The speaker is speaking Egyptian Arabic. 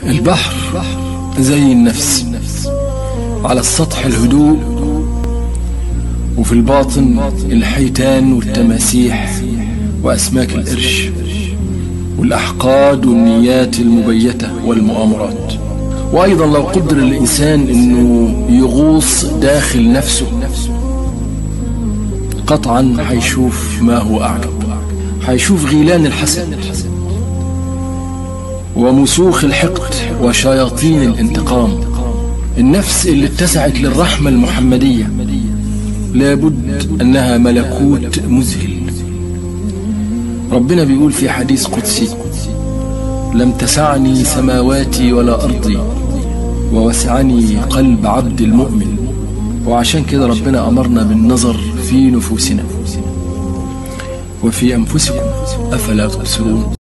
البحر زي النفس على السطح الهدوء وفي الباطن الحيتان والتماسيح وأسماك القرش والأحقاد والنيات المبيتة والمؤامرات وأيضا لو قدر الإنسان أنه يغوص داخل نفسه قطعا حيشوف ما هو أعجب حيشوف غيلان الحسد ومسوخ الحقد وشياطين الانتقام النفس اللي اتسعت للرحمة المحمدية لابد أنها ملكوت مذهل ربنا بيقول في حديث قدسي لم تسعني سماواتي ولا أرضي ووسعني قلب عبد المؤمن وعشان كده ربنا أمرنا بالنظر في نفوسنا وفي أنفسكم أفلا تبصرون